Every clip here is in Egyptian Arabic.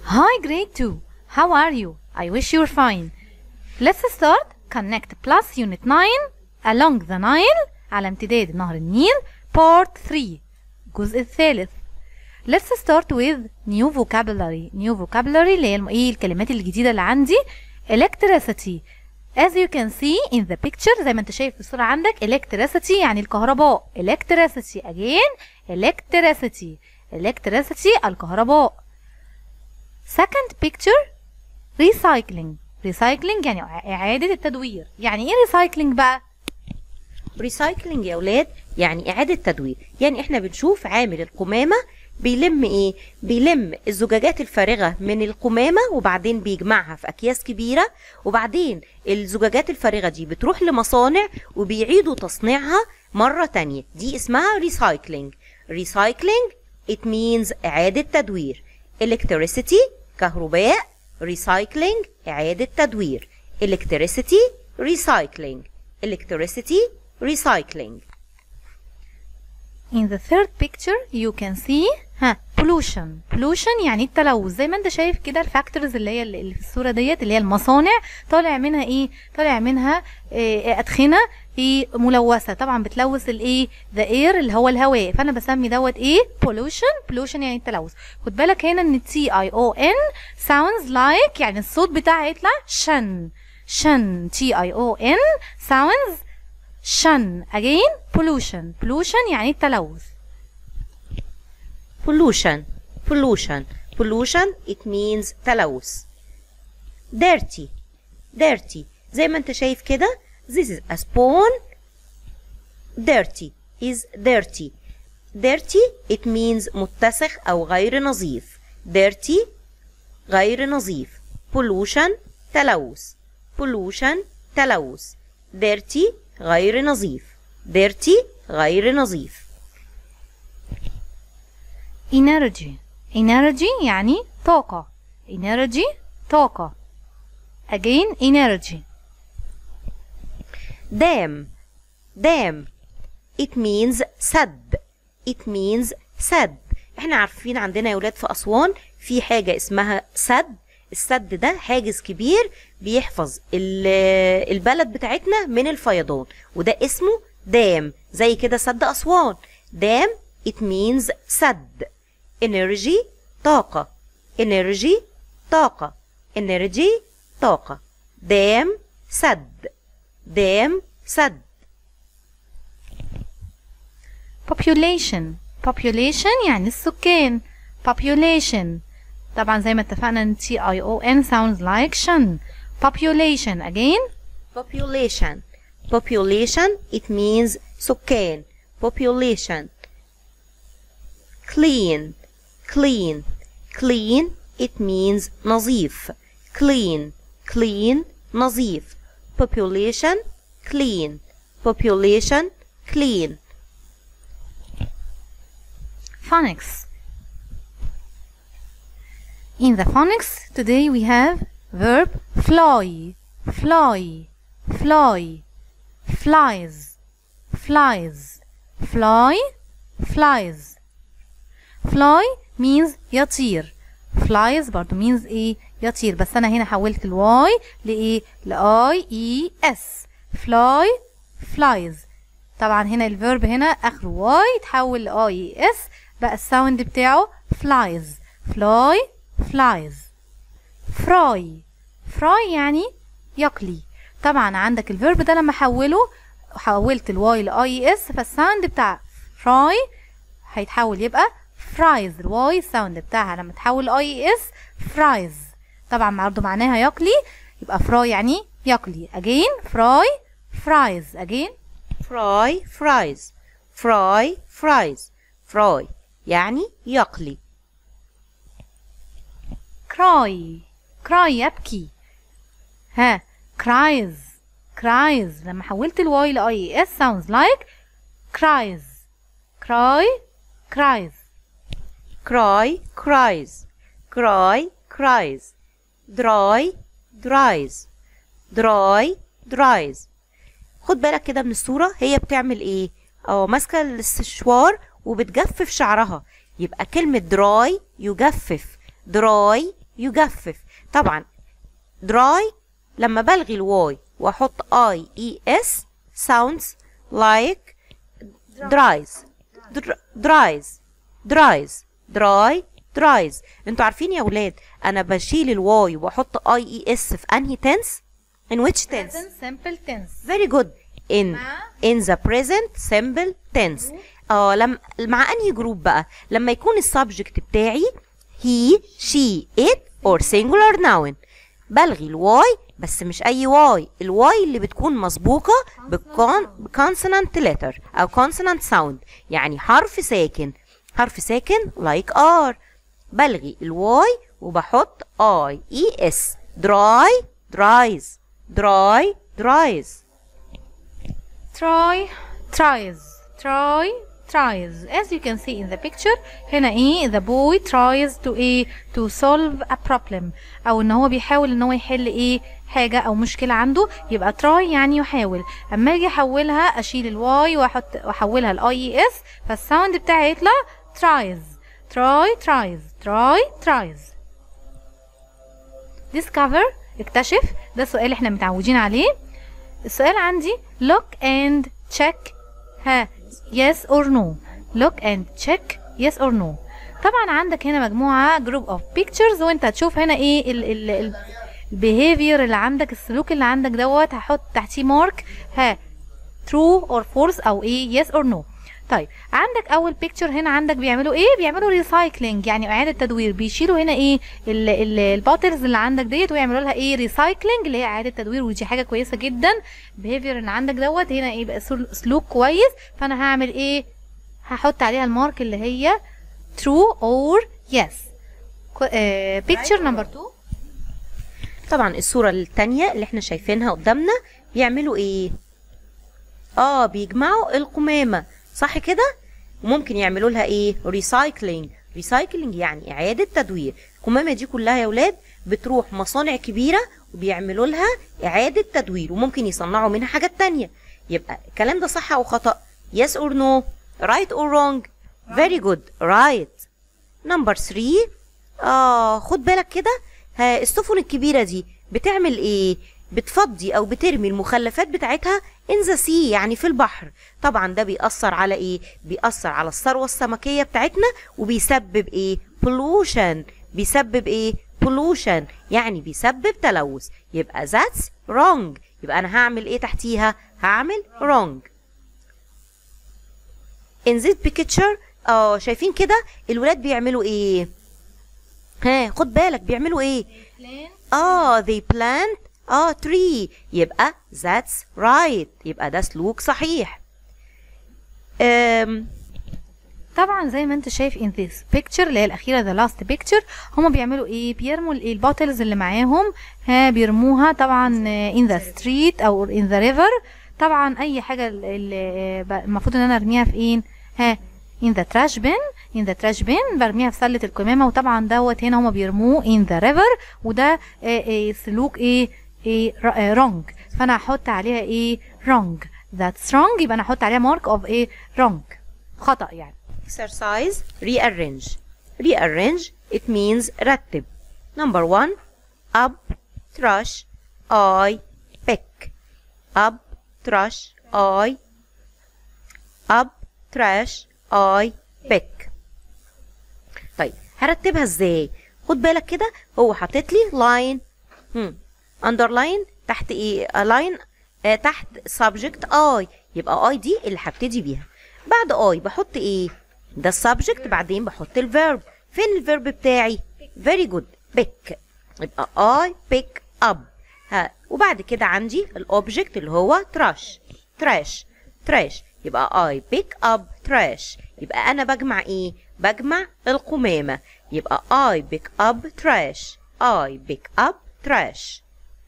Hi, grade 2. How are you? I wish you're fine. Let's start. Connect plus unit 9 along the Nile على امتداد نهر النيل part 3 الجزء الثالث. Let's start with new vocabulary. New vocabulary اللي هي الم- ايه الكلمات الجديدة اللي عندي electricity. As you can see in the picture زي ما انت شايف في الصورة عندك electricity يعني الكهرباء electricity again electricity electricity الكهرباء second picture recycling recycling يعني إعادة التدوير يعني إيه recycling بقى؟ ريسايكلينج يا ولاد يعني إعادة تدوير يعني إحنا بنشوف عامل القمامة بيلم إيه؟ بيلم الزجاجات الفارغة من القمامة وبعدين بيجمعها في أكياس كبيرة وبعدين الزجاجات الفارغة دي بتروح لمصانع وبيعيدوا تصنيعها مرة تانية دي اسمها ريسايكلينج ريسايكلينج it means إعادة تدوير electricity كهرباء recycling إعادة تدوير electricity recycling electricity recycling In the third picture you can see ها pollution pollution يعني التلوث زي ما انت شايف كده الفاكتورز اللي هي اللي في الصورة ديت اللي هي المصانع طالع منها ايه طالع منها إيه أدخنة ايه ملوثة طبعا بتلوث الايه the air اللي هو الهواء فانا بسمي دوت ايه pollution pollution يعني التلوث خد بالك هنا ان T I O N sounds like يعني الصوت بتاعها يطلع شن شن T I O N sounds شن again pollution pollution يعني التلوث pollution pollution pollution it means تلوث dirty dirty زي ما انت شايف كده this is a spoon dirty is dirty dirty it means متسخ أو غير نظيف dirty غير نظيف pollution تلوث pollution تلوث dirty غير نظيف dirty غير نظيف energy energy يعني طاقة energy طاقة again energy dam dam it means سد it means سد احنا عارفين عندنا يا ولاد في أسوان في حاجة اسمها سد السد ده حاجز كبير بيحفظ ال- البلد بتاعتنا من الفيضان وده اسمه دام زي كده سد أسوان دام it means سد energy طاقة energy طاقة energy طاقة دام سد دام سد population population يعني السكان population طبعا زي ما اتفقنا ان T I O N sounds like شن population again population population it means سكان population clean clean clean it means نظيف clean clean نظيف population clean population clean phonics in the phonics today we have verb fly fly fly flies flies fly flies fly means يطير flies برضو means ايه يطير بس انا هنا حولت الواي لايه لاي اي اس fly flies طبعا هنا الفيرب هنا اخره واي تحول لاي اي اس بقى الساوند بتاعه flies fly flies fry fry يعني يقلي طبعا عندك الفيرب ده لما احوله حولت الواي لاي اس فالساوند بتاع fry هيتحول يبقى فرايز الواي الساوند بتاعها لما تحول لاي اس فرايز طبعا برضه معناها يقلي يبقى فراي يعني يقلي again فراي فرايز again fry fries fry fries fry يعني يقلي cry cry يبكي ها cries cries لما حولت الواي لاي اس sounds like cries cry cries cry cries cry cries dry dries dry dries خد بالك كده من الصورة هي بتعمل ايه اه ماسكة السشوار وبتجفف شعرها يبقى كلمة dry يجفف dry يجفف طبعا dry لما بلغي الواي واحط اي اي اس sounds like dries dr- dries dries dry dries انتوا عارفين يا ولاد انا بشيل الواي واحط اي اي اس في انهي tense in which tense present simple tense very good in مع؟ in the present simple tense اه لم مع انهي جروب بقى لما يكون السبجكت بتاعي he she it or singular noun بلغي الواي بس مش اي واي الواي اللي بتكون مسبوقه بالكون consonant letter او consonant sound يعني حرف ساكن حرف ساكن like r بلغي الواي وبحط i e s dry dries dry dries try tries try tries as you can see in the picture هنا ايه the boy tries to ايه to solve a problem او ان هو بيحاول ان هو يحل ايه حاجة او مشكلة عنده يبقى try يعني يحاول اما اجي احولها اشيل الواي واحط واحولها لاي اس فالساوند بتاعي يطلع tries try tries try tries discover اكتشف ده السؤال احنا متعودين عليه السؤال عندي look and check ها yes or no look and check yes or no طبعا عندك هنا مجموعة group of pictures وانت هتشوف هنا ايه ال ال ال behavior اللي عندك السلوك اللي عندك دوت هحط تحتيه مارك ها true or false او ايه yes or no طيب عندك اول بيكتشر هنا عندك بيعملوا ايه بيعملوا ريسايكلينج يعني اعاده تدوير بيشيلوا هنا ايه الباترز اللي عندك ديت ويعملوا لها ايه ريسايكلينج اللي هي اعاده تدوير ودي حاجه كويسه جدا بيهيفير اللي عندك دوت هنا ايه بقى سل- سلوك كويس فانا هعمل ايه هحط عليها المارك اللي هي true or yes بيكتشر نمبر 2 طبعا الصورة التانية اللي احنا شايفينها قدامنا بيعملوا ايه اه بيجمعوا القمامة صح كده وممكن يعملوا لها ايه ريسايكلينج ريسايكلينج يعني اعادة تدوير القمامة دي كلها يا ولاد بتروح مصانع كبيرة وبيعملوا لها اعادة تدوير وممكن يصنعوا منها حاجات تانية يبقى الكلام ده صح او خطأ yes or no right or wrong very good right نمبر 3 اه خد بالك كده ها السفن الكبيرة دي بتعمل ايه بتفضي او بترمي المخلفات بتاعتها in the sea يعني في البحر طبعا ده بيأثر على ايه بيأثر على الثروة السمكية بتاعتنا وبيسبب ايه pollution بيسبب ايه pollution يعني بيسبب تلوث يبقى that's wrong يبقى انا هعمل ايه تحتيها هعمل wrong in this picture اه شايفين كده الولاد بيعملوا ايه ها خد بالك بيعملوا ايه اه they plant اه tree يبقى that's right يبقى ده سلوك صحيح أم طبعا زي ما انت شايف in this picture اللي هي الاخيره the last picture هما بيعملوا ايه بيرموا ال- البوتلز اللي معاهم ها بيرموها طبعا آه، in the street او in the river طبعا اي حاجه ال- ال- آه، ب- المفروض ان انا ارميها في ايه ها in the trash bin in the trash bin برميها في سله القمامه وطبعا دوت هنا هما بيرموه in the river وده آه، آه، سلوك ايه ايه ر- آه، wrong فانا هحط عليها ايه wrong that's wrong يبقى انا هحط عليها mark of ايه wrong خطأ يعني exercise rearrange rearrange it means رتب number one up trash I pick up trash I up trash I pick طيب هرتبها ازاي خد بالك كده هو حاطط لي line هم underline تحت ايه a line آه تحت subject I يبقى I دي اللي هبتدي بيها بعد I بحط ايه ده السبجكت بعدين بحط الفيرب فين الفيرب بتاعي very good pick يبقى I pick up ها وبعد كده عندي الاوبجكت اللي هو trash trash trash يبقى I pick up trash يبقى انا بجمع ايه بجمع القمامة يبقى I pick up trash I pick up trash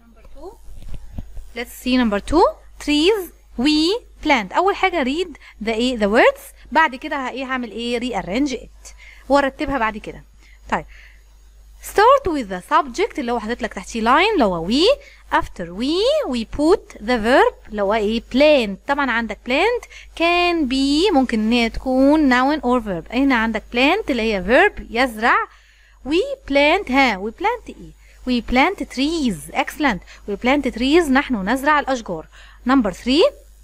Let's see number two. Trees we plant. أول حاجة read the إيه the words. بعد كده ه- إيه هعمل إيه rearrange it. وأرتبها بعد كده. طيب. Start with the subject اللي هو حاطط لك تحتيه line اللي هو we. After we we put the verb اللي هو إيه plant. طبعا عندك plant can be ممكن إن هي تكون noun or verb. هنا عندك plant اللي هي verb يزرع we plant ها we plant ايه we plant trees excellent we plant trees نحن نزرع الاشجار number 3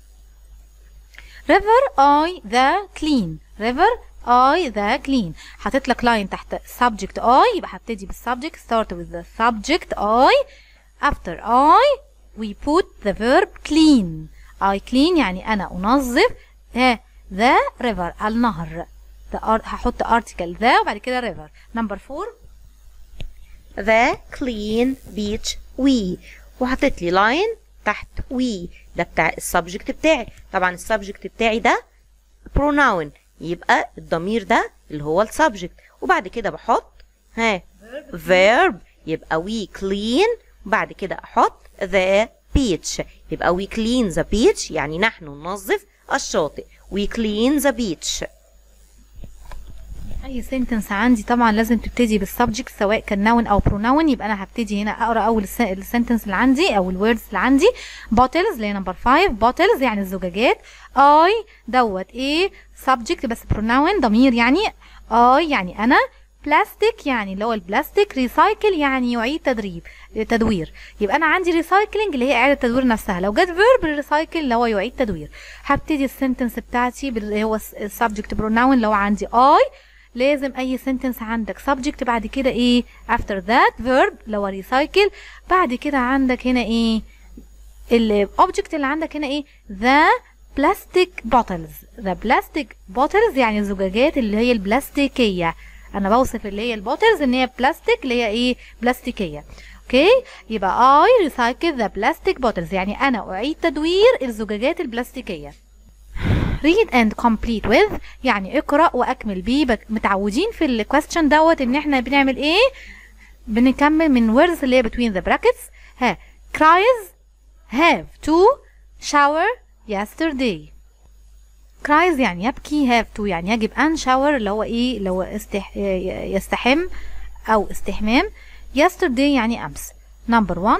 river I the clean river I the clean حطيت لك line تحت subject I يبقى هبتدي بالسبجكت start with the subject I after I we put the verb clean I clean يعني أنا أنظف ها the river النهر the art هحط article the وبعد كده river number 4 the clean beach we وحطيت لي لاين تحت we ده بتاع السبجكت بتاعي طبعا السبجكت بتاعي ده pronoun يبقى الضمير ده اللي هو السبجكت وبعد كده بحط ها verb يبقى we clean بعد كده احط the beach يبقى we clean the beach يعني نحن ننظف الشاطئ we clean the beach اي سنتنس عندي طبعا لازم تبتدي بالسبجكت سواء كان نون او برونون يبقى انا هبتدي هنا اقرا اول السنتنس اللي عندي او الوردز اللي عندي bottles اللي هي نمبر 5 bottles يعني الزجاجات I دوت ايه subject بس برونون ضمير يعني I يعني انا بلاستيك يعني اللي هو البلاستيك ريسايكل يعني يعيد تدريب تدوير يبقى انا عندي ريسايكلينج اللي هي اعاده تدوير نفسها لو جت فيرب ريسايكل اللي هو يعيد تدوير هبتدي السنتنس بتاعتي اللي هو السبجكت برونون اللي هو عندي I لازم اي sentence عندك subject بعد كده ايه after that verb لو recycle بعد كده عندك هنا ايه ال object اللي عندك هنا ايه the plastic bottles the plastic bottles يعني الزجاجات اللي هي البلاستيكية انا بوصف اللي هي البوتلز ان هي بلاستيك اللي هي ايه بلاستيكية اوكي يبقى I recycle the plastic bottles يعني انا اعيد تدوير الزجاجات البلاستيكية read and complete with يعني اقرأ واكمل بيه بك- متعودين في الكويستشن دوت ان احنا بنعمل ايه بنكمل من words اللي هي between the brackets ها cries have to shower yesterday cries يعني يبكي have to يعني يجب ان shower اللي هو ايه اللي هو استح... يستحم او استحمام yesterday يعني امس number one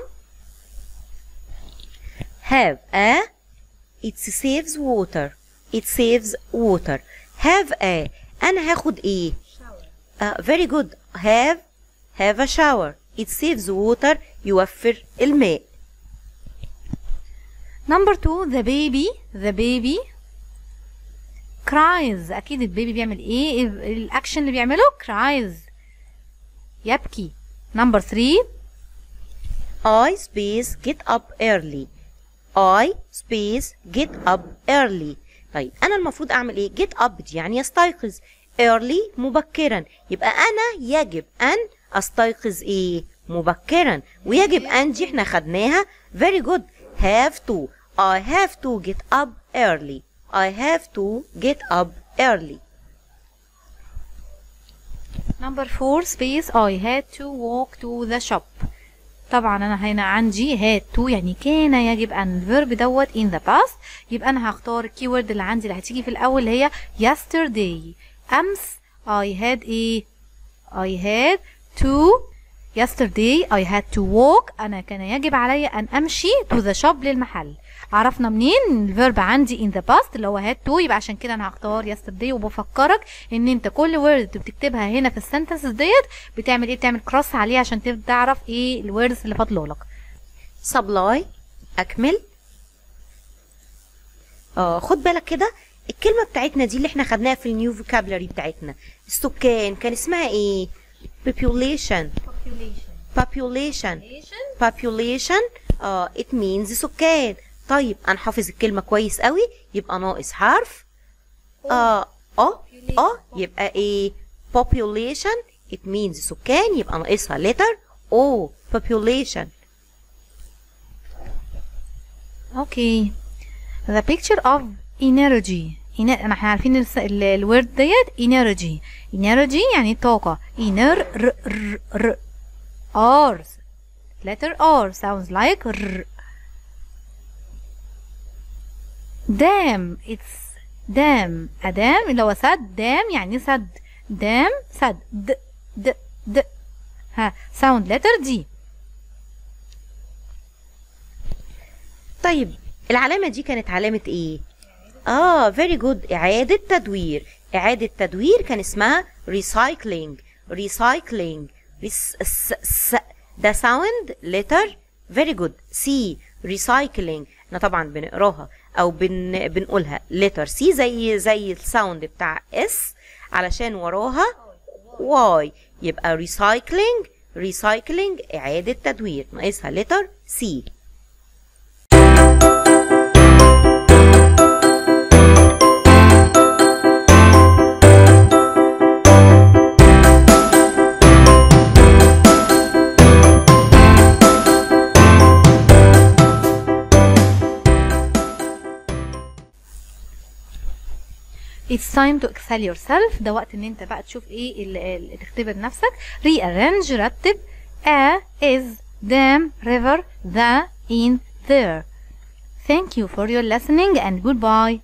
have a it saves water it saves water have a انا هاخد ايه uh, very good have have a shower it saves water يوفر الماء Number two the baby the baby cries أكيد البيبي بيعمل إيه ال- الأكشن اللي بيعمله cries يبكي Number three I space get up early I space get up early طيب أنا المفروض أعمل إيه get up دي يعني يستيقظ early مبكرا يبقى أنا يجب أن أستيقظ إيه مبكرا ويجب أن دي إحنا خدناها very good have to I have to get up early I have to get up early Number four space I had to walk to the shop طبعا انا هنا عندي had to يعني كان يجب ان الفيرب دوت in the past يبقى انا هختار الكيورد اللي عندي اللي هتيجي في الاول اللي هي yesterday امس I had ايه I had to yesterday I had to walk انا كان يجب علي ان امشي to the shop للمحل عرفنا منين الفيرب عندي in the past اللي هو had to يبقى عشان كده انا هختار yesterday وبفكرك ان انت كل word بتكتبها هنا في السنتنسز ديت بتعمل ايه بتعمل كروس عليه عشان تبدا تعرف ايه الوردز اللي فاضله لك supply أكمل اه خد بالك كده الكلمة بتاعتنا دي اللي احنا خدناها في النيو vocabulary بتاعتنا السكان كان اسمها ايه population population population اه it means سكان طيب انا حافظ الكلمة كويس قوي يبقى ناقص حرف اه اه اه يبقى ايه population it means سكان يبقى ناقصها letter O population اوكي the picture of energy إن- انا احنا عارفين الس- ال- الورد ديت energy energy يعني طاقة ener ر ر ر R letter R sounds like R dam it's dam a dam اللي هو سد dam يعني سد dam سد د د د ها sound letter D طيب العلامة دي كانت علامة ايه؟ اه very good إعادة تدوير إعادة تدوير كان اسمها recycling recycling Rec- s- s- ده sound letter very good C recycling احنا طبعا بنقراها او بن بنقولها letter C زي زي الساوند بتاع S علشان وراها Y يبقى recycling recycling إعادة تدوير ناقصها letter C It's time to excel yourself ده وقت ان انت بقى تشوف ايه ال- ال- تختبر نفسك rearrange رتب a is dam river the in there thank you for your listening and goodbye